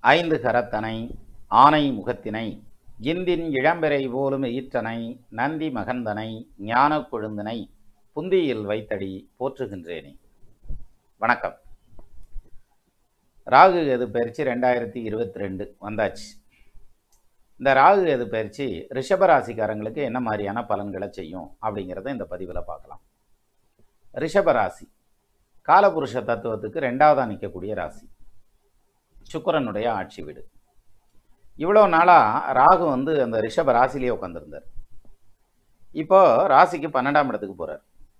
ஐந்து கரத்தனை ஆனை முகத்தினை இந்தின் இளம்பெறை போலும் ஈற்றனை நந்தி மகந்தனை ஞானக் கொழுந்தனை புந்தியில் வைத்தடி போற்றுகின்றேனே வணக்கம் ராகு எது பயிற்சி ரெண்டாயிரத்தி இருபத்தி ரெண்டு வந்தாச்சு இந்த ராகு எது பயிற்சி ரிஷபராசிக்காரங்களுக்கு என்ன மாதிரியான பலன்களை செய்யும் அப்படிங்கிறத இந்த பதிவில் பார்க்கலாம் ரிஷபராசி காலபுருஷ தத்துவத்துக்கு ரெண்டாவதாக நிற்கக்கூடிய ராசி சுக்கிரனுடைய ஆட்சி வீடு இவ்வளோ நாளாக ராகு வந்து அந்த ரிஷப ராசிலேயே உட்காந்துருந்தார் இப்போ ராசிக்கு பன்னெண்டாம் இடத்துக்கு போகிறார்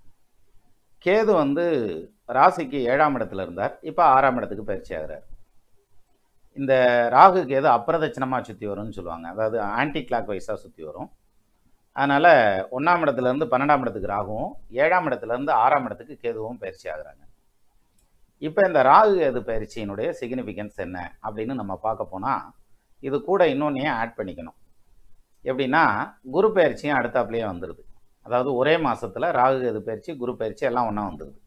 கேது வந்து ராசிக்கு ஏழாம் இடத்துல இருந்தார் இப்போ ஆறாம் இடத்துக்கு பயிற்சி ஆகிறார் இந்த ராகு கேது அப்பிரதட்சணமாக சுற்றி வரும்னு சொல்லுவாங்க அதாவது ஆன்டி கிளாக் வைஸாக சுற்றி வரும் அதனால் ஒன்றாம் இடத்துலேருந்து பன்னெண்டாம் இடத்துக்கு ராகுவும் ஏழாம் இடத்துலேருந்து ஆறாம் இடத்துக்கு கேதுவும் பயிற்சி ஆகுறாங்க இப்போ இந்த ராகு கேது பயிற்சியினுடைய சிக்னிஃபிகன்ஸ் என்ன அப்படின்னு நம்ம பார்க்க போனால் இது கூட இன்னொன்றையும் ஆட் பண்ணிக்கணும் எப்படின்னா குரு பயிற்சியும் அடுத்தாப்புலேயே வந்துடுது அதாவது ஒரே மாதத்தில் ராகு கேது பயிற்சி குரு பயிற்சி எல்லாம் ஒன்றா வந்துடுது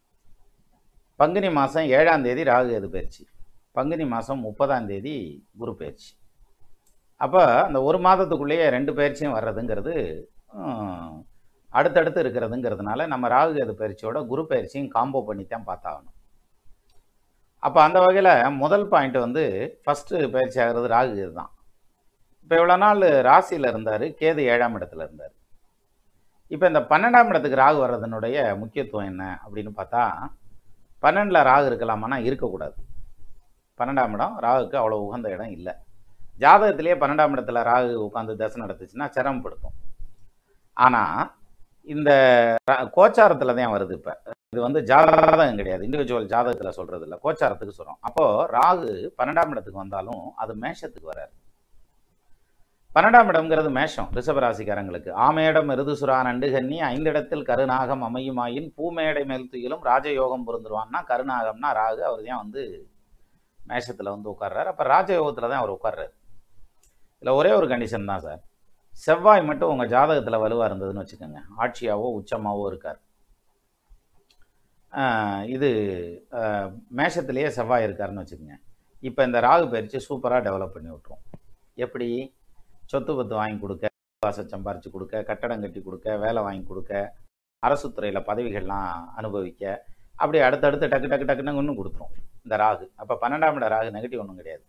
பங்குனி மாதம் ஏழாம் தேதி ராகு கேது பயிற்சி பங்குனி மாதம் முப்பதாம் தேதி குரு பயிற்சி அப்போ அந்த ஒரு மாதத்துக்குள்ளேயே ரெண்டு பயிற்சியும் வர்றதுங்கிறது ஹம், அடுத்தடுத்து இருக்கிறதுங்கிறதுனால நம்ம ராகு கேது பயிற்சியோட குரு பயிற்சியும் காம்போ பண்ணி தான் பார்த்தாகணும் அப்போ அந்த வகையில் முதல் பாயிண்ட் வந்து ஃபஸ்ட்டு பயிற்சி ஆகிறது ராகு கேது தான் இப்போ இவ்வளோ நாள் ராசியில் இருந்தார் கேது ஏழாம் இடத்துல இருந்தார் இப்போ இந்த பன்னெண்டாம் இடத்துக்கு ராகு வர்றதனுடைய முக்கியத்துவம் என்ன அப்படின்னு பார்த்தா பன்னெண்டில் ராகு இருக்கலாமான்னா இருக்கக்கூடாது பன்னெண்டாம் இடம் ராகுக்கு அவ்வளோ உகந்த இடம் இல்லை ஜாதகத்திலேயே பன்னெண்டாம் இடத்துல ராகு உட்காந்து தசை நடத்துச்சுன்னா சிரமப்படுத்தும் ஆனால் இந்த கோச்சாரத்தில் தான் வருது இப்போ இது வந்து ஜாதகம் கிடையாது இண்டிவிஜுவல் ஜாதகத்தில் சொல்கிறது இல்லை கோச்சாரத்துக்கு சொல்கிறோம் அப்போது ராகு பன்னெண்டாம் இடத்துக்கு வந்தாலும் அது மேஷத்துக்கு வராது பன்னெண்டாம் இடம்ங்கிறது மேஷம் ரிஷபராசிக்காரங்களுக்கு ஆமேடம் மிருதுசுரா நண்டுகன்னி ஐந்திடத்தில் கருநாகம் அமையுமாயின் பூமேடை மேல் துயிலும் ராஜயோகம் பொருந்துருவான்னா கருநாகம்னா ராகு அவர் தான் வந்து மேஷத்தில் வந்து உட்கார்றாரு அப்போ ராஜயோகத்தில் தான் அவர் உட்கார்றாரு இதில் ஒரே ஒரு கண்டிஷன் தான் சார் செவ்வாய் மட்டும் உங்கள் ஜாதகத்தில் வலுவாக இருந்ததுன்னு வச்சுக்கோங்க ஆட்சியாவோ உச்சமாவோ இருக்கார் ஆஹ் இது ஆஹ் மேஷத்திலேயே செவ்வாய் இருக்காருன்னு வச்சுக்கோங்க இப்போ இந்த ராகு பயிற்சி சூப்பராக டெவலப் பண்ணி விட்ருவோம் எப்படி சொத்து பத்து வாங்கி கொடுக்க வாச சம்பாரித்து கொடுக்க கட்டடம் கட்டி கொடுக்க வேலை வாங்கி கொடுக்க அரசு துறையில் பதவிகள்லாம் அனுபவிக்க அப்படி அடுத்தடுத்து டக்கு டக்கு டக்குன்னு இன்னும் கொடுத்துரும் இந்த ராகு அப்போ பன்னெண்டாம் இட ராகு நெகட்டிவ் ஒன்றும் கிடையாது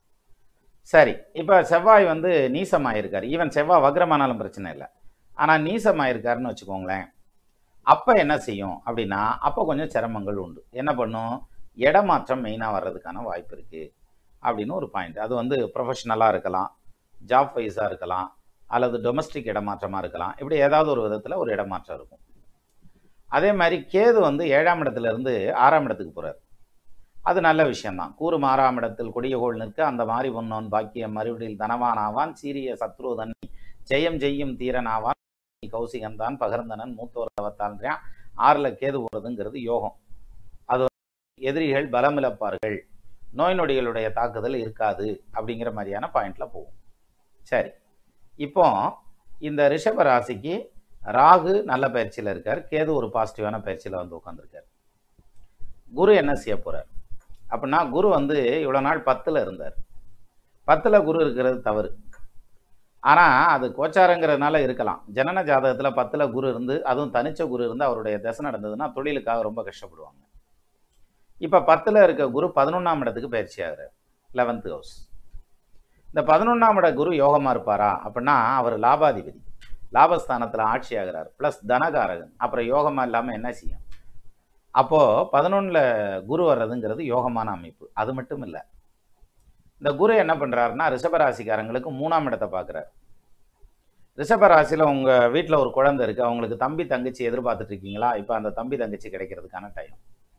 சரி இப்போ செவ்வாய் வந்து நீசமாயிருக்கார் ஈவன் செவ்வாய் வக்ரமானாலும் பிரச்சனை இல்லை ஆனால் நீசமாயிருக்காருன்னு வச்சுக்கோங்களேன் அப்போ என்ன செய்யும் அப்படின்னா அப்போ கொஞ்சம் சிரமங்கள் உண்டு என்ன பண்ணும் இடமாற்றம் மெயினாக வர்றதுக்கான வாய்ப்பு இருக்குது அப்படின்னு ஒரு பாயிண்ட் அது வந்து ப்ரொஃபஷ்னலாக இருக்கலாம் ஜாப் வைஸாக இருக்கலாம் அல்லது டொமஸ்டிக் இடமாற்றமாக இருக்கலாம் இப்படி ஏதாவது ஒரு விதத்தில் ஒரு இடமாற்றம் இருக்கும் அதே மாதிரி கேது வந்து ஏழாம் இடத்துல இருந்து ஆறாம் இடத்துக்கு போகிறார் அது நல்ல விஷயம்தான் கூறும் ஆறாம் இடத்தில் கொடியகோள் நிற்க அந்த மாதிரி பொன்னோன் பாக்கியம் மறுபடியில் தனவானாவான் சீரிய சத்ருதன் ஜெயம் ஜெய்யும் தீரனாவான் கௌசிகன் தான் பகர்ந்தனன் மூத்தோர் தவத்தான்றான் ஆறில் கேது போகிறதுங்கிறது யோகம் அது எதிரிகள் பலமிழப்பார்கள் நோய் நொடிகளுடைய தாக்குதல் இருக்காது அப்படிங்கிற மாதிரியான பாயிண்ட்ல போகும் சரி இப்போ இந்த ரிஷப ராசிக்கு ராகு நல்ல பயிற்சியில் இருக்கார் கேது ஒரு பாசிட்டிவான பயிற்சியில் வந்து உட்காந்துருக்கார் குரு என்ன செய்ய போறார் அப்படின்னா குரு வந்து இவ்வளோ நாள் பத்தில் இருந்தார் பத்தில் குரு இருக்கிறது தவறு ஆனால் அது கோச்சாரங்கிறதுனால இருக்கலாம் ஜனன ஜாதகத்தில் பத்தில் குரு இருந்து அதுவும் தனிச்ச குரு இருந்து அவருடைய தசை நடந்ததுன்னா தொழிலுக்காக ரொம்ப கஷ்டப்படுவாங்க இப்போ பத்தில் இருக்க குரு பதினொன்றாம் இடத்துக்கு பயிற்சி ஆகிறார் லெவன்த் ஹவுஸ் இந்த பதினொன்றாம் இட குரு யோகமாக இருப்பாரா அப்படின்னா அவர் லாபாதிபதி லாபஸ்தானத்தில் ஆட்சி ஆகிறார் ப்ளஸ் தனகாரகன் அப்புறம் யோகமாக இல்லாமல் என்ன செய்யும் அப்போது பதினொன்றில் குரு வர்றதுங்கிறது யோகமான அமைப்பு அது மட்டும் இல்லை இந்த குரு என்ன பண்ணுறாருன்னா ரிஷபராசிக்காரங்களுக்கு மூணாம் இடத்தை பார்க்குறாரு ரிஷபராசியில் உங்கள் வீட்டில் ஒரு குழந்தை இருக்குது அவங்களுக்கு தம்பி தங்கச்சி எதிர்பார்த்துட்டு இருக்கீங்களா இப்போ அந்த தம்பி தங்கச்சி கிடைக்கிறதுக்கான டைம்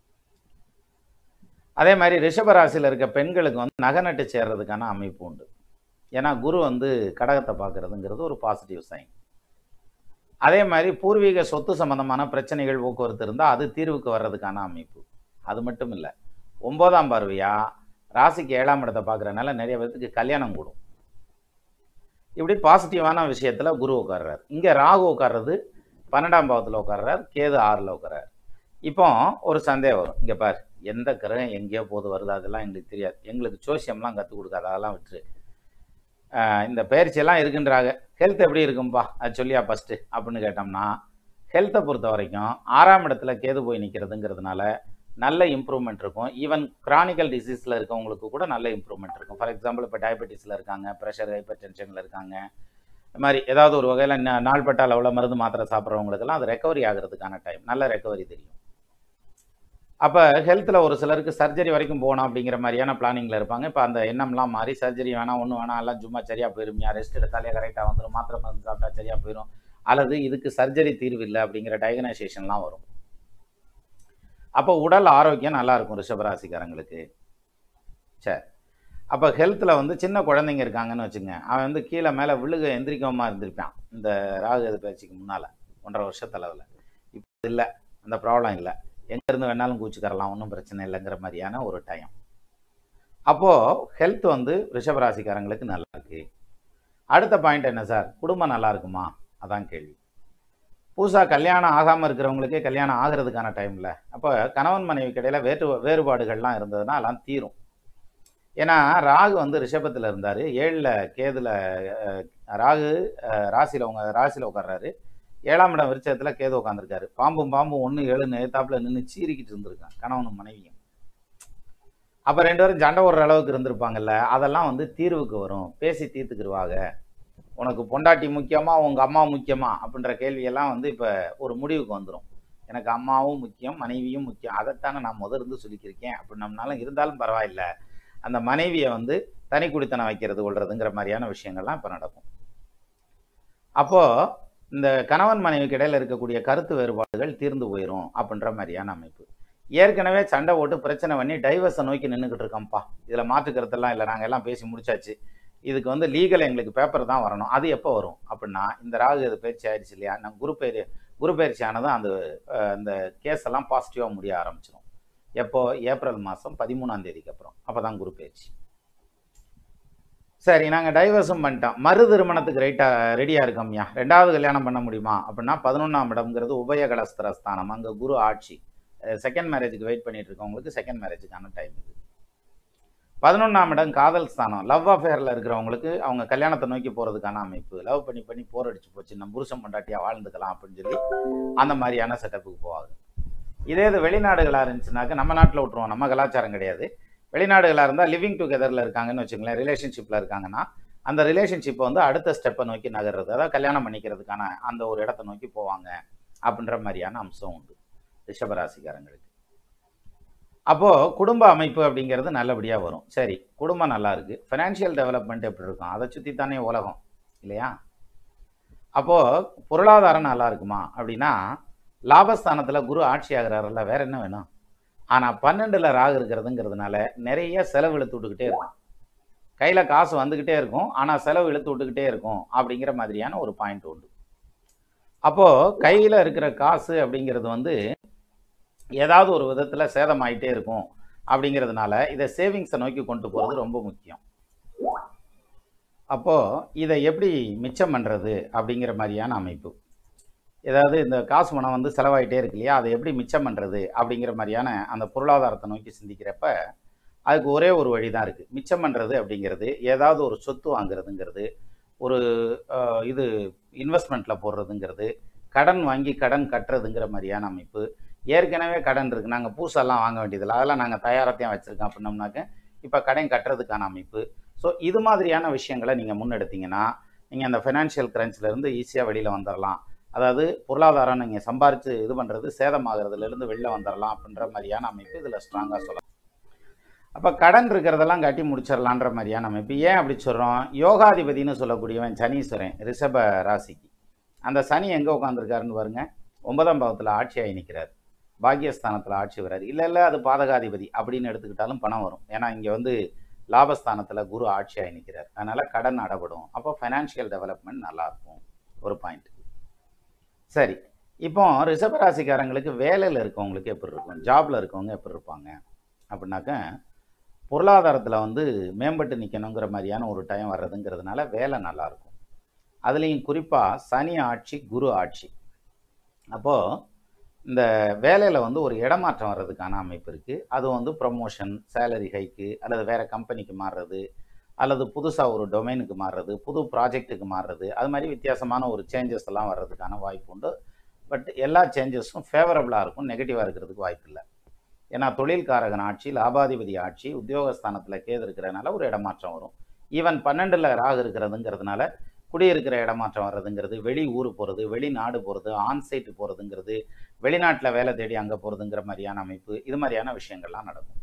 அதே மாதிரி ரிஷபராசியில் இருக்க பெண்களுக்கு வந்து நகை நட்டு சேர்றதுக்கான அமைப்பு உண்டு ஏன்னா குரு வந்து கடகத்தை பார்க்குறதுங்கிறது ஒரு பாசிட்டிவ் சைன் அதே மாதிரி பூர்வீக சொத்து சம்பந்தமான பிரச்சனைகள் போக்குவரத்து இருந்தால் அது தீர்வுக்கு வர்றதுக்கான அமைப்பு அது மட்டும் இல்லை ஒன்பதாம் பார்வையா ராசிக்கு ஏழாம் இடத்தை பார்க்குறதுனால நிறைய பேர்த்துக்கு கல்யாணம் கூடும் இப்படி பாசிட்டிவான விஷயத்தில் குரு உட்கார்றார் இங்கே ராகு உட்கார்றது பன்னெண்டாம் பாவத்தில் உட்கார்றார் கேது ஆறில் உட்கார்றார் இப்போ ஒரு சந்தேகம் வரும் இங்கே பார் எந்த கிரகம் எங்கேயோ போது வருது அதெல்லாம் எங்களுக்கு தெரியாது எங்களுக்கு ஜோசியம்லாம் கற்றுக் கொடுக்காது அதெல்லாம் விட்டுரு ஆஹ் இந்த பயிற்சியெல்லாம் இருக்குன்றாங்க ஹெல்த் எப்படி இருக்கும்பா அது சொல்லியா ஃபஸ்ட்டு அப்படின்னு கேட்டோம்னா ஹெல்த்தை பொறுத்த வரைக்கும் ஆறாம் இடத்துல கேது போய் நிற்கிறதுங்கிறதுனால நல்ல இம்ப்ரூவ்மெண்ட் இருக்கும் ஈவன் கிரானிக்கல் டிசீஸில் இருக்கவங்களுக்கு கூட நல்ல இம்ப்ரூவ்மெண்ட் இருக்கும் ஃபார் எக்ஸாம்பிள் இப்போ டயபெட்டிஸில் இருக்காங்க ப்ரெஷர் ஹைப்பர் டென்ஷனில் இருக்காங்க இந்த மாதிரி ஏதாவது ஒரு வகையில் நாள்பட்ட அளவில் மருந்து மாத்திரை சாப்பிட்றவங்களுக்கெல்லாம் அது ரெக்கவரி ஆகிறதுக்கான டைம் நல்ல ரெக்கவரி தெரியும் அப்போ ஹெல்த்தில் ஒரு சிலருக்கு சர்ஜரி வரைக்கும் போகணும் அப்படிங்கிற மாதிரியான பிளானிங்கில் இருப்பாங்க இப்போ அந்த எண்ணம்லாம் மாறி சர்ஜரி வேணாம் ஒன்றும் வேணாம் எல்லாம் சும்மா சரியாக போயிருமியா ரெஸ்ட் எடுத்தாலே கரெக்டாக வந்துடும் மாத்திரை மருந்து சாப்பிட்டா சரியாக போயிடும் அல்லது இதுக்கு சர்ஜரி தீர்வு இல்லை அப்படிங்கிற டயக்னைசேஷன்லாம் வரும் அப்போ உடல் ஆரோக்கியம் நல்லா இருக்கும் ரிஷபராசிக்காரங்களுக்கு சரி அப்போ ஹெல்த்தில் வந்து சின்ன குழந்தைங்க இருக்காங்கன்னு வச்சுங்க அவன் வந்து கீழே மேலே விழுக எந்திரிக்காம இருந்திருப்பான் இந்த ராகு எது பயிற்சிக்கு முன்னால் ஒன்றரை வருஷத்தளவில் இப்போ இல்லை அந்த ப்ராப்ளம் இல்லை எங்கேருந்து வேணாலும் கூச்சிக்கரலாம் ஒன்றும் பிரச்சனை இல்லைங்கிற மாதிரியான ஒரு டைம் அப்போது ஹெல்த் வந்து ரிஷபராசிக்காரங்களுக்கு நல்லா இருக்கு அடுத்த பாயிண்ட் என்ன சார் குடும்பம் நல்லா இருக்குமா அதான் கேள்வி புதுசாக கல்யாணம் ஆகாமல் இருக்கிறவங்களுக்கே கல்யாணம் ஆகிறதுக்கான டைமில் அப்போ கணவன் மனைவிக்கு இடையில வேறு வேறுபாடுகள்லாம் இருந்ததுன்னா எல்லாம் தீரும் ஏன்னா ராகு வந்து ரிஷபத்தில் இருந்தார் ஏழில் கேதுல அஹ், ராகு அஹ், ராசியில் உங்க ராசியில் உட்கார்றாரு ஏழாம் இடம் விருச்சகத்தில் கேது உட்காந்துருக்காரு பாம்பும் பாம்பும் ஒன்று ஏழுன்னு எத்தாப்புல நின்று சீறிக்கிட்டு இருந்திருக்கான் கணவனும் மனைவியும் அப்போ ரெண்டு பேரும் சண்டை ஓடுற அளவுக்கு இருந்திருப்பாங்கல்ல அதெல்லாம் வந்து தீர்வுக்கு வரும் பேசி தீர்த்துக்கிடுவாங்க உனக்கு பொண்டாட்டி முக்கியமா உங்கள் அம்மா முக்கியமா அப்படின்ற கேள்வியெல்லாம் வந்து இப்போ ஒரு முடிவுக்கு வந்துடும் எனக்கு அம்மாவும் முக்கியம் மனைவியும் முக்கியம் அதைத்தானே நான் முதல் இருந்து சொல்லிக்கிருக்கேன் அப்படின்னம்னாலும் இருந்தாலும் பரவாயில்ல அந்த மனைவியை வந்து தனி குடித்தனம் வைக்கிறது கொள்றதுங்கிற மாதிரியான விஷயங்கள்லாம் இப்போ நடக்கும் அப்போது இந்த கணவன் மனைவிக்கு இடையில இருக்கக்கூடிய கருத்து வேறுபாடுகள் தீர்ந்து போயிடும் அப்படின்ற மாதிரியான அமைப்பு ஏற்கனவே சண்டை போட்டு பிரச்சனை பண்ணி டைவர்ஸை நோக்கி நின்றுக்கிட்டு இருக்கோம்ப்பா இதில் மாற்று கருத்தெல்லாம் இல்லை நாங்கள் எல்லாம் பேசி முடிச்சாச்சு இதுக்கு வந்து லீகல் எங்களுக்கு பேப்பர் தான் வரணும் அது எப்போ வரும் அப்படின்னா இந்த ராகு இது பயிற்சி ஆயிடுச்சு இல்லையா நான் குரு பயிர் குரு பயிற்சி ஆனதும் அந்த அஹ், இந்த கேஸ் எல்லாம் பாசிட்டிவாக முடிய ஆரம்பிச்சிடும் எப்போ ஏப்ரல் மாதம் பதிமூணாம் தேதிக்கு அப்புறம் அப்போ தான் குரு பயிற்சி சரி நாங்கள் டைவர்ஸும் பண்ணிட்டோம் மறு திருமணத்துக்கு ரைட்டாக ரெடியாக இருக்கோம்யா ரெண்டாவது கல்யாணம் பண்ண முடியுமா அப்படின்னா பதினொன்றாம் இடம்ங்கிறது உபயகலஸ்திர ஸ்தானம் அங்கே குரு ஆட்சி செகண்ட் மேரேஜுக்கு வெயிட் பண்ணிட்டு இருக்கவங்களுக்கு செகண்ட் மேரேஜுக்கான டைம் இது பதினொன்றாம் இடம் காதல் ஸ்தானம் லவ் அஃபேரில் இருக்கிறவங்களுக்கு அவங்க கல்யாணத்தை நோக்கி போகிறதுக்கான அமைப்பு லவ் பண்ணி பண்ணி போர் அடிச்சு போச்சு நம்ம புருஷன் பொண்டாட்டியாக வாழ்ந்துக்கலாம் அப்படின்னு சொல்லி அந்த மாதிரியான செட்டப்புக்கு போவாங்க இதே இது வெளிநாடுகளாக இருந்துச்சுனாக்க நம்ம நாட்டில் விட்ருவோம் நம்ம கலாச்சாரம் கிடையாது வெளிநாடுகளாக இருந்தால் லிவிங் டுகெதரில் இருக்காங்கன்னு வச்சுங்களேன் ரிலேஷன்ஷிப்பில் இருக்காங்கன்னா அந்த ரிலேஷன்ஷிப்பை வந்து அடுத்த ஸ்டெப்பை நோக்கி நகர்றது அதாவது கல்யாணம் பண்ணிக்கிறதுக்கான அந்த ஒரு இடத்த நோக்கி போவாங்க அப்படின்ற மாதிரியான அம்சம் உண்டு ரிஷபராசிக்காரங்களுக்கு அப்போது குடும்ப அமைப்பு அப்படிங்கிறது நல்லபடியாக வரும் சரி குடும்பம் நல்லா இருக்கு ஃபினான்ஷியல் டெவலப்மெண்ட் எப்படி இருக்கும் அதை சுற்றி தானே உலகம் இல்லையா அப்போது பொருளாதாரம் நல்லா இருக்குமா அப்படின்னா லாபஸ்தானத்தில் குரு ஆட்சி ஆகிறாருல்ல வேற என்ன வேணும் ஆனால் பன்னெண்டில் ராகு இருக்கிறதுங்கிறதுனால நிறைய செலவு இழுத்து விட்டுக்கிட்டே இருக்கும் கையில் காசு வந்துக்கிட்டே இருக்கும் ஆனால் செலவு இழுத்து விட்டுக்கிட்டே இருக்கும் அப்படிங்கிற மாதிரியான ஒரு பாயிண்ட் உண்டு அப்போது கையில் இருக்கிற காசு அப்படிங்கிறது வந்து ஏதாவது ஒரு விதத்தில் சேதமாயிட்டே இருக்கும் அப்படிங்கிறதுனால இதை சேவிங்ஸை நோக்கி கொண்டு போகிறது ரொம்ப முக்கியம் அப்போது இதை எப்படி மிச்சம் பண்ணுறது அப்படிங்கிற மாதிரியான அமைப்பு ஏதாவது இந்த காசு பணம் வந்து செலவாயிட்டே இருக்கு இல்லையா அதை எப்படி மிச்சம் பண்ணுறது அப்படிங்கிற மாதிரியான அந்த பொருளாதாரத்தை நோக்கி சிந்திக்கிறப்ப அதுக்கு ஒரே ஒரு வழி தான் இருக்குது மிச்சம் பண்ணுறது அப்படிங்கிறது ஏதாவது ஒரு சொத்து வாங்குறதுங்கிறது ஒரு அஹ், இது இன்வெஸ்ட்மெண்ட்டில் போடுறதுங்கிறது கடன் வாங்கி கடன் கட்டுறதுங்கிற மாதிரியான அமைப்பு ஏற்கனவே கடன் இருக்குது நாங்கள் பூசெல்லாம் வாங்க வேண்டியதில்லை அதெல்லாம் நாங்கள் தயாரத்தையும் வச்சுருக்கோம் அப்படின்னோம்னாக்க இப்போ கடன் கட்டுறதுக்கான அமைப்பு ஸோ இது மாதிரியான விஷயங்களை நீங்கள் முன்னெடுத்தீங்கன்னா நீங்கள் அந்த ஃபைனான்ஷியல் இருந்து ஈஸியாக வெளியில் வந்துடலாம் அதாவது பொருளாதாரம் நீங்கள் சம்பாரித்து இது பண்ணுறது சேதமாகிறதுலேருந்து வெளில வந்துடலாம் அப்படின்ற மாதிரியான அமைப்பு இதில் ஸ்ட்ராங்காக சொல்லலாம் அப்போ கடன் இருக்கிறதெல்லாம் கட்டி முடிச்சிடலான்ற மாதிரியான அமைப்பு ஏன் அப்படி சொல்கிறோம் யோகாதிபதினு சொல்லக்கூடியவன் சனீஸ்வரன் ரிஷப ராசிக்கு அந்த சனி எங்கே உட்காந்துருக்காருன்னு பாருங்க ஒன்பதாம் பாவத்தில் ஆட்சியாகி நிற்கிறார் பாக்கியஸ்தானத்தில் ஆட்சி வராது இல்லை இல்லை அது பாதகாதிபதி அப்படின்னு எடுத்துக்கிட்டாலும் பணம் வரும் ஏன்னா இங்கே வந்து லாபஸ்தானத்தில் குரு ஆட்சியாகி நிற்கிறார் அதனால் கடன் அடப்படும் அப்போ ஃபைனான்ஷியல் டெவலப்மெண்ட் நல்லாயிருக்கும் ஒரு பாயிண்ட் சரி இப்போ ரிஷபராசிக்காரங்களுக்கு வேலையில் இருக்கவங்களுக்கு எப்படி இருக்கும் ஜாப்ல இருக்கவங்க எப்படி இருப்பாங்க அப்படின்னாக்க பொருளாதாரத்தில் வந்து மேம்பட்டு நிற்கணுங்கிற மாதிரியான ஒரு டைம் வர்றதுங்கிறதுனால வேலை நல்லா இருக்கும் அதுலேயும் குறிப்பாக சனி ஆட்சி குரு ஆட்சி அப்போது இந்த வேலையில் வந்து ஒரு இடமாற்றம் வர்றதுக்கான அமைப்பு இருக்குது அது வந்து ப்ரொமோஷன் சேலரி ஹைக்கு அல்லது வேறு கம்பெனிக்கு மாறுறது அல்லது புதுசாக ஒரு டொமைனுக்கு மாறுறது புது ப்ராஜெக்ட்டுக்கு மாறுறது அது மாதிரி வித்தியாசமான ஒரு சேஞ்சஸ் எல்லாம் வர்றதுக்கான வாய்ப்பு உண்டு பட் எல்லா சேஞ்சஸும் ஃபேவரபுளாக இருக்கும் நெகட்டிவாக இருக்கிறதுக்கு வாய்ப்பு இல்லை ஏன்னா தொழில்காரகன் ஆட்சி லாபாதிபதி ஆட்சி உத்தியோகஸ்தானத்தில் கேது இருக்கிறதுனால ஒரு இடமாற்றம் வரும் ஈவன் பன்னெண்டில் ராகு இருக்கிறதுங்கிறதுனால குடியிருக்கிற இடமாற்றம் வர்றதுங்கிறது வெளி ஊர் போகிறது வெளிநாடு போகிறது ஆன்சைட்டு போகிறதுங்கிறது வெளிநாட்டில் வேலை தேடி அங்கே போகிறதுங்கிற மாதிரியான அமைப்பு இது மாதிரியான விஷயங்கள்லாம் நடக்கும்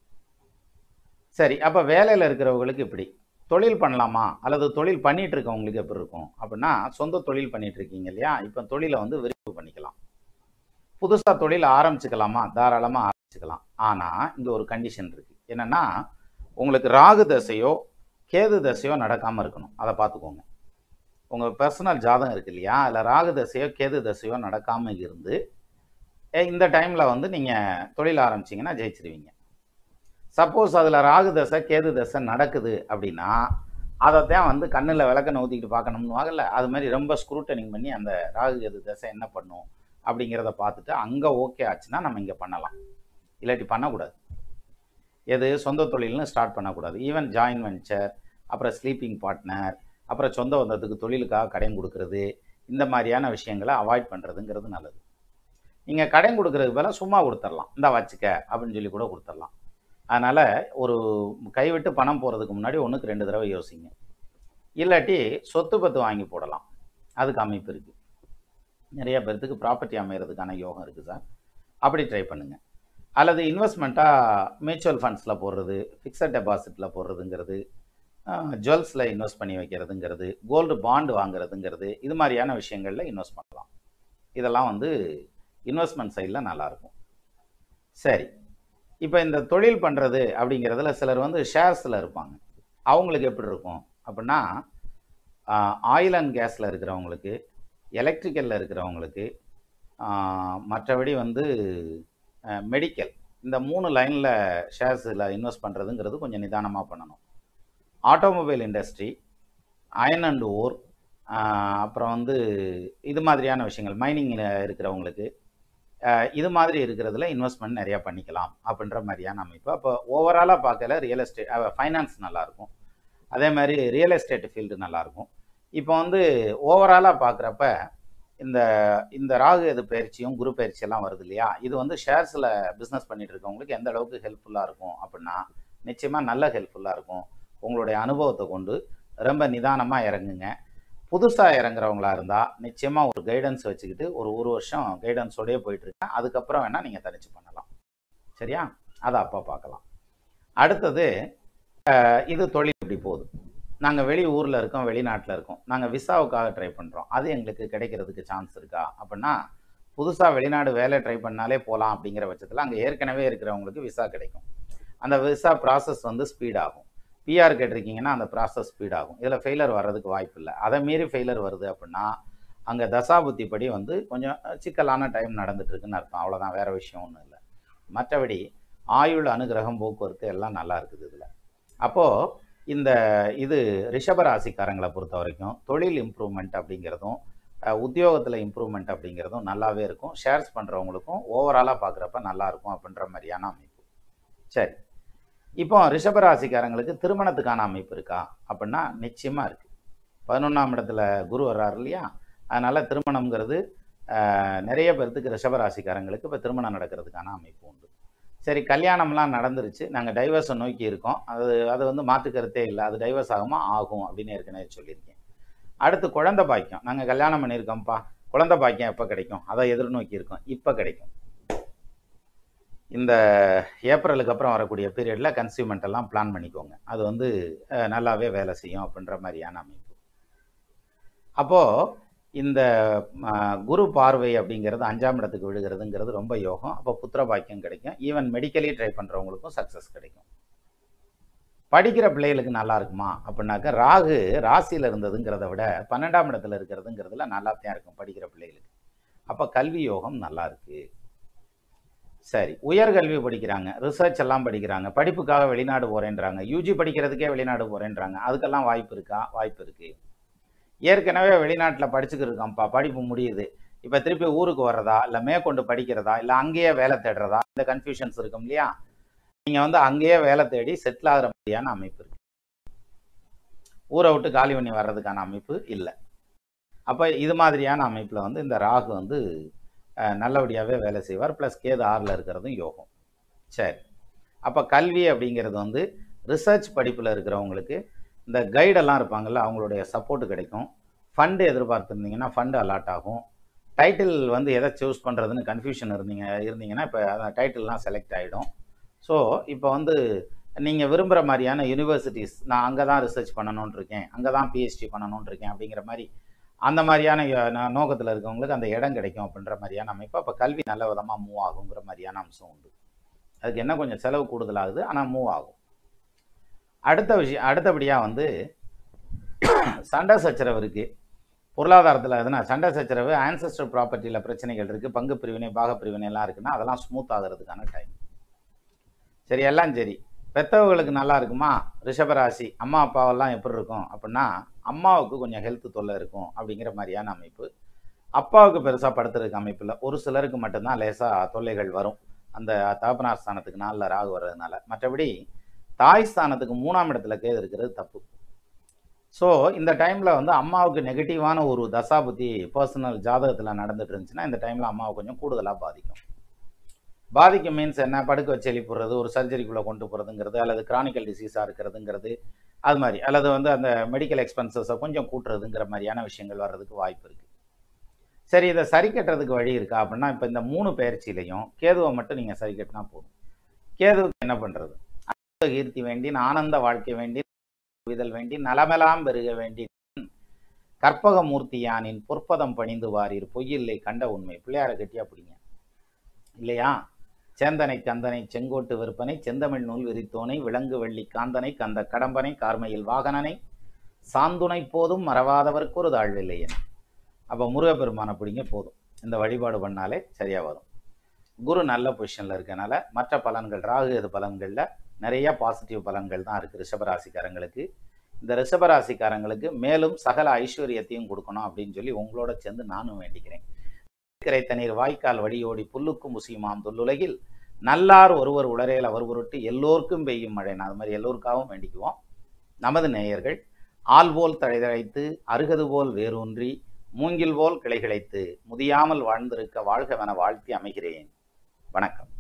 சரி அப்போ வேலையில் இருக்கிறவங்களுக்கு இப்படி தொழில் பண்ணலாமா அல்லது தொழில் பண்ணிட்டு இருக்கவங்களுக்கு எப்படி இருக்கும் அப்படின்னா சொந்த தொழில் பண்ணிட்டு இருக்கீங்க இல்லையா இப்போ தொழிலை வந்து விரிவு பண்ணிக்கலாம் புதுசாக தொழில் ஆரம்பிச்சுக்கலாமா தாராளமாக ஆரம்பிச்சுக்கலாம் ஆனால் இங்கே ஒரு கண்டிஷன் இருக்குது என்னென்னா உங்களுக்கு ராகு தசையோ கேது தசையோ நடக்காமல் இருக்கணும் அதை பார்த்துக்கோங்க உங்கள் பர்சனல் ஜாதகம் இருக்கு இல்லையா அதில் ராகு தசையோ கேது தசையோ நடக்காமல் இருந்து ஏ, இந்த டைமில் வந்து நீங்கள் தொழில் ஆரம்பிச்சிங்கன்னா ஜெயிச்சிருவீங்க சப்போஸ் அதில் ராகு தசை கேது தசை நடக்குது அப்படின்னா அதை தான் வந்து கண்ணில் விளக்க ஊற்றிக்கிட்டு பார்க்கணும்னு வாங்கல அது மாதிரி ரொம்ப ஸ்க்ரூட்டனிங் பண்ணி அந்த ராகு கேது தசை என்ன பண்ணும் அப்படிங்கிறத பார்த்துட்டு அங்கே ஓகே ஆச்சுன்னா நம்ம இங்கே பண்ணலாம் இல்லாட்டி பண்ணக்கூடாது எது சொந்த தொழில்னு ஸ்டார்ட் பண்ணக்கூடாது ஈவன் ஜாயின் வெஞ்சர் அப்புறம் ஸ்லீப்பிங் பார்ட்னர் அப்புறம் சொந்த பந்தத்துக்கு தொழிலுக்காக கடன் கொடுக்கறது இந்த மாதிரியான விஷயங்களை அவாய்ட் பண்ணுறதுங்கிறது நல்லது நீங்கள் கடன் கொடுக்கறதுக்கு பதிலாக சும்மா கொடுத்துடலாம் இந்தா வச்சுக்க அப்படின்னு சொல்லி கூட கொடுத்துடலாம் அதனால் ஒரு கைவிட்டு பணம் போகிறதுக்கு முன்னாடி ஒன்றுக்கு ரெண்டு தடவை யோசிங்க இல்லாட்டி சொத்து பத்து வாங்கி போடலாம் அதுக்கு அமைப்பு இருக்குது நிறைய பேர்த்துக்கு ப்ராப்பர்ட்டி அமைகிறதுக்கான யோகம் இருக்குது சார் அப்படி ட்ரை பண்ணுங்கள் அல்லது இன்வெஸ்ட்மெண்ட்டாக மியூச்சுவல் ஃபண்ட்ஸில் போடுறது ஃபிக்ஸட் டெபாசிட்டில் போடுறதுங்கிறது ஜுவல்ஸில் இன்வெஸ்ட் பண்ணி வைக்கிறதுங்கிறது கோல்டு பாண்டு வாங்குறதுங்கிறது இது மாதிரியான விஷயங்களில் இன்வெஸ்ட் பண்ணலாம் இதெல்லாம் வந்து இன்வெஸ்ட்மெண்ட் சைடில் நல்லாயிருக்கும் சரி இப்போ இந்த தொழில் பண்ணுறது அப்படிங்கிறதுல சிலர் வந்து ஷேர்ஸில் இருப்பாங்க அவங்களுக்கு எப்படி இருக்கும் அப்படின்னா ஆயில் அண்ட் கேஸில் இருக்கிறவங்களுக்கு எலக்ட்ரிக்கலில் இருக்கிறவங்களுக்கு ஆஹ், மற்றபடி வந்து மெடிக்கல் இந்த மூணு லைனில் ஷேர்ஸில் இன்வெஸ்ட் பண்ணுறதுங்கிறது கொஞ்சம் நிதானமாக பண்ணணும் automobile industry iron and ore அப்புறம் வந்து இது மாதிரியான விஷயங்கள் மைனிங்கில் இருக்கிறவங்களுக்கு ஆஹ், இது மாதிரி இருக்கிறதுல இன்வெஸ்ட்மெண்ட் நிறையா பண்ணிக்கலாம் அப்படின்ற மாதிரியான அமைப்பு அப்போ ஓவராலாக பார்க்கல ரியல் எஸ்டேட் ஃபைனான்ஸ் நல்லாயிருக்கும் அதே மாதிரி ரியல் எஸ்டேட் ஃபீல்டு நல்லாயிருக்கும் இப்போ வந்து ஓவராலாக பார்க்குறப்ப இந்த இந்த ராகு எது பயிற்சியும் குரு பயிற்சி எல்லாம் வருது இல்லையா இது வந்து ஷேர்ஸில் பிஸ்னஸ் பண்ணிட்டு இருக்கவங்களுக்கு எந்த அளவுக்கு ஹெல்ப்ஃபுல்லாக இருக்கும் அப்படின்னா நிச்சயமாக நல்ல ஹெல்ப்ஃபுல்லாக இருக்கும் உங்களுடைய அனுபவத்தை கொண்டு ரொம்ப நிதானமாக இறங்குங்க புதுசாக இறங்குறவங்களா இருந்தால் நிச்சயமாக ஒரு கைடன்ஸ் வச்சுக்கிட்டு ஒரு ஒரு வருஷம் கைடன்ஸோடயே போயிட்டுருக்கேன் அதுக்கப்புறம் வேணால் நீங்கள் தனிச்சு பண்ணலாம் சரியா அதை அப்போ பார்க்கலாம் அடுத்தது அஹ், இது தொழில் இப்படி போகுது நாங்கள் வெளி ஊரில் இருக்கோம் வெளிநாட்டில் இருக்கோம் நாங்கள் விசாவுக்காக ட்ரை பண்ணுறோம் அது எங்களுக்கு கிடைக்கிறதுக்கு சான்ஸ் இருக்கா அப்படின்னா புதுசாக வெளிநாடு வேலை ட்ரை பண்ணாலே போகலாம் அப்படிங்கிற பட்சத்தில் அங்கே ஏற்கனவே இருக்கிறவங்களுக்கு விசா கிடைக்கும் அந்த விசா ப்ராசஸ் வந்து ஸ்பீட் ஆகும் பிஆர் கேட்டிருக்கீங்கன்னா அந்த ப்ராசஸ் ஸ்பீட் ஆகும் இதில் ஃபெயிலர் வர்றதுக்கு வாய்ப்பு இல்லை அதை மீறி ஃபெயிலர் வருது அப்படின்னா அங்கே தசாபுத்தி படி வந்து கொஞ்சம் சிக்கலான டைம் நடந்துட்டு இருக்குன்னு அர்த்தம் அவ்வளோதான் வேற விஷயம் ஒன்றும் இல்லை மற்றபடி ஆயுள் அனுகிரகம் போக்குவரத்து எல்லாம் நல்லா இருக்குது இதில் அப்போது இந்த இது ரிஷபராசிக்காரங்களை பொறுத்த வரைக்கும் தொழில் இம்ப்ரூவ்மெண்ட் அப்படிங்கிறதும் உத்தியோகத்தில் இம்ப்ரூவ்மெண்ட் அப்படிங்கிறதும் நல்லாவே இருக்கும் ஷேர்ஸ் பண்ணுறவங்களுக்கும் ஓவராலாக பார்க்குறப்ப நல்லா இருக்கும் அப்படின்ற மாதிரியான அமைப்பு சரி இப்போ ரிஷபராசிக்காரங்களுக்கு திருமணத்துக்கான அமைப்பு இருக்கா அப்படின்னா நிச்சயமாக இருக்குது பதினொன்றாம் இடத்துல குரு வர்றாரு இல்லையா அதனால் திருமணம்ங்கிறது ஆஹ், நிறைய பேர்த்துக்கு ரிஷபராசிக்காரங்களுக்கு இப்போ திருமணம் நடக்கிறதுக்கான அமைப்பு உண்டு சரி கல்யாணம்லாம் நடந்துருச்சு நாங்கள் டைவர்ஸை நோக்கி இருக்கோம் அது அது வந்து மாற்று கருத்தே இல்லை அது டைவர்ஸ் ஆகுமா ஆகும் அப்படின்னு ஏற்கனவே சொல்லியிருக்கேன் அடுத்து குழந்தை பாக்கியம் நாங்கள் கல்யாணம் பண்ணியிருக்கோம்ப்பா குழந்தை பாக்கியம் எப்போ கிடைக்கும் அதை எதிர்நோக்கி இருக்கோம் இப்போ கிடைக்கும் இந்த ஏப்ரலுக்கு அப்புறம் வரக்கூடிய பீரியடில் கன்சியூமெண்ட் எல்லாம் பிளான் பண்ணிக்கோங்க அது வந்து அஹ், நல்லாவே வேலை செய்யும் அப்படின்ற மாதிரியான அமைப்பு அப்போது இந்த அஹ், குரு பார்வை அப்படிங்கிறது அஞ்சாம் இடத்துக்கு விழுகிறதுங்கிறது ரொம்ப யோகம் அப்போ புத்திர பாக்கியம் கிடைக்கும் ஈவன் மெடிக்கலி ட்ரை பண்ணுறவங்களுக்கும் சக்ஸஸ் கிடைக்கும் படிக்கிற பிள்ளைகளுக்கு நல்லா இருக்குமா அப்படின்னாக்க ராகு ராசியில் இருந்ததுங்கிறத விட பன்னெண்டாம் இடத்துல இருக்கிறதுங்கிறதுல நல்லா தான் இருக்கும் படிக்கிற பிள்ளைகளுக்கு அப்போ கல்வி யோகம் நல்லா இருக்கு சரி உயர்கல்வி படிக்கிறாங்க ரிசர்ச் எல்லாம் படிக்கிறாங்க படிப்புக்காக வெளிநாடு போகிறேன்றாங்க யூஜி படிக்கிறதுக்கே வெளிநாடு போகிறேன்றாங்க அதுக்கெல்லாம் வாய்ப்பு இருக்கா வாய்ப்பு இருக்குது ஏற்கனவே வெளிநாட்டில் படிச்சுக்கிட்டு இருக்கோம்ப்பா படிப்பு முடியுது இப்போ திருப்பி ஊருக்கு வர்றதா இல்லை மேற்கொண்டு படிக்கிறதா இல்லை அங்கேயே வேலை தேடுறதா இந்த கன்ஃபியூஷன்ஸ் இருக்கும் இல்லையா நீங்கள் வந்து அங்கேயே வேலை தேடி செட்டில் ஆகிற மாதிரியான அமைப்பு இருக்கு ஊரை விட்டு காலி பண்ணி வர்றதுக்கான அமைப்பு இல்லை அப்போ இது மாதிரியான அமைப்பில் வந்து இந்த ராகு வந்து அஹ், நல்லபடியாகவே வேலை செய்வார் ப்ளஸ் கேது ஆறில் இருக்கிறதும் யோகம் சரி அப்போ கல்வி அப்படிங்கிறது வந்து ரிசர்ச் படிப்பில் இருக்கிறவங்களுக்கு இந்த கைடெல்லாம் இருப்பாங்கல்ல அவங்களுடைய சப்போர்ட் கிடைக்கும் ஃபண்டு எதிர்பார்த்துருந்தீங்கன்னா ஃபண்டு அலாட் ஆகும் டைட்டில் வந்து எதை சூஸ் பண்ணுறதுன்னு கன்ஃபியூஷன் இருந்தீங்க இருந்தீங்கன்னா இப்போ அந்த டைட்டில்லாம் செலக்ட் ஆகிடும் ஸோ இப்போ வந்து நீங்கள் விரும்புகிற மாதிரியான யூனிவர்சிட்டிஸ் நான் அங்கே தான் ரிசர்ச் பண்ணணும்னு இருக்கேன் அங்கே தான் பிஹெச்டி பண்ணணும்னு இருக்கேன் அப்படிங்கிற மாதிரி அந்த மாதிரியான யோ- ந- நோக்கத்தில் இருக்கவங்களுக்கு அந்த இடம் கிடைக்கும் அப்படின்ற மாதிரியான அமைப்பு அப்போ கல்வி நல்ல விதமாக மூவ் ஆகுங்கிற மாதிரியான அம்சம் உண்டு அதுக்கு என்ன கொஞ்சம் செலவு கூடுதலாகுது ஆனால் மூவ் ஆகும் அடுத்த விஷயம் அடுத்தபடியாக வந்து சண்டை சச்சரவு இருக்குது பொருளாதாரத்தில் எதுனா சண்டை சச்சரவு ஆன்சஸ்டர் ப்ராப்பர்ட்டியில் பிரச்சனைகள் இருக்குது பங்கு பிரிவினை பாக பிரிவினை எல்லாம் இருக்குன்னா அதெல்லாம் ஸ்மூத் ஆகிறதுக்கான டைம் சரி எல்லாம் சரி பெத்தவங்களுக்கு நல்லா இருக்குமா ரிஷபராசி அம்மா அப்பாவெல்லாம் எப்படி இருக்கும் அப்படின்னா அம்மாவுக்கு கொஞ்சம் ஹெல்த் தொல்லை இருக்கும் அப்படிங்கிற மாதிரியான அமைப்பு அப்பாவுக்கு பெருசாக படுத்துறதுக்கு அமைப்பு இல்லை ஒரு சிலருக்கு மட்டும்தான் லேசாக தொல்லைகள் வரும் அந்த தகப்பனார் ஸ்தானத்துக்கு நாளில் ராகு வர்றதுனால மற்றபடி தாய் ஸ்தானத்துக்கு மூணாம் இடத்துல கேது இருக்கிறது தப்பு ஸோ இந்த டைமில் வந்து அம்மாவுக்கு நெகட்டிவான ஒரு தசாபுத்தி பர்சனல் ஜாதகத்தில் நடந்துட்டு இருந்துச்சுன்னா இந்த டைமில் அம்மாவை கொஞ்சம் கூடுதலாக பாதிக்கும் பாதிக்கும் மீன்ஸ் என்ன படுக்க வச்சு எழுப்பிடுறது ஒரு சர்ஜரிக்குள்ளே கொண்டு போகிறதுங்கிறது அல்லது கிரானிக்கல் டிசீஸாக இருக்கிறதுங்கிறது அது மாதிரி அல்லது வந்து அந்த மெடிக்கல் எக்ஸ்பென்சஸை கொஞ்சம் கூட்டுறதுங்கிற மாதிரியான விஷயங்கள் வர்றதுக்கு வாய்ப்பு இருக்குது சரி இதை சரி கட்டுறதுக்கு வழி இருக்கா அப்படின்னா இப்போ இந்த மூணு பயிற்சியிலையும் கேதுவை மட்டும் நீங்கள் சரி கட்டினா போதும் கேதுவுக்கு என்ன பண்ணுறது கீர்த்தி வேண்டி ஆனந்த வாழ்க்கை வேண்டி விதல் வேண்டி நலமெலாம் பெருக வேண்டி கற்பகமூர்த்தியானின் பொற்பதம் பணிந்து வாரீர் பொய்யில்லை கண்ட உண்மை பிள்ளையார கட்டியா பிடிங்க இல்லையா சேந்தனை கந்தனை செங்கோட்டு விற்பனை செந்தமிழ் நூல் விரித்தோனை விலங்கு வெள்ளி காந்தனை கந்த கடம்பனை கார்மையில் வாகனனை சாந்துணை போதும் மறவாதவர்க்கு ஒரு தாழ்வில்லை என அப்போ முருகப்பெருமானை பிடிங்க போதும் இந்த வழிபாடு பண்ணாலே சரியாக வரும் குரு நல்ல பொசிஷனில் இருக்கனால மற்ற பலன்கள் ராகு எது பலன்களில் நிறைய பாசிட்டிவ் பலன்கள் தான் இருக்குது ரிஷபராசிக்காரங்களுக்கு இந்த ரிஷபராசிக்காரங்களுக்கு மேலும் சகல ஐஸ்வர்யத்தையும் கொடுக்கணும் அப்படின்னு சொல்லி உங்களோட சேர்ந்து நானும் வேண்டிக்கிறேன் கிடைத்த நீர் வாய்க்கால் வழியோடி புல்லுக்கும் முசியுமாம் தொல்லுலகில் நல்லார் ஒருவர் உளரேல் அவர் பொருட்டு எல்லோருக்கும் பெய்யும் மழை நான் அது மாதிரி எல்லோருக்காகவும் வேண்டிக்குவோம் நமது நேயர்கள் ஆள் போல் தழைதழைத்து அருகது போல் வேரூன்றி மூங்கில் போல் கிளைகிழைத்து முதியாமல் வாழ்ந்திருக்க வாழ்கவென வாழ்த்தி அமைகிறேன் வணக்கம்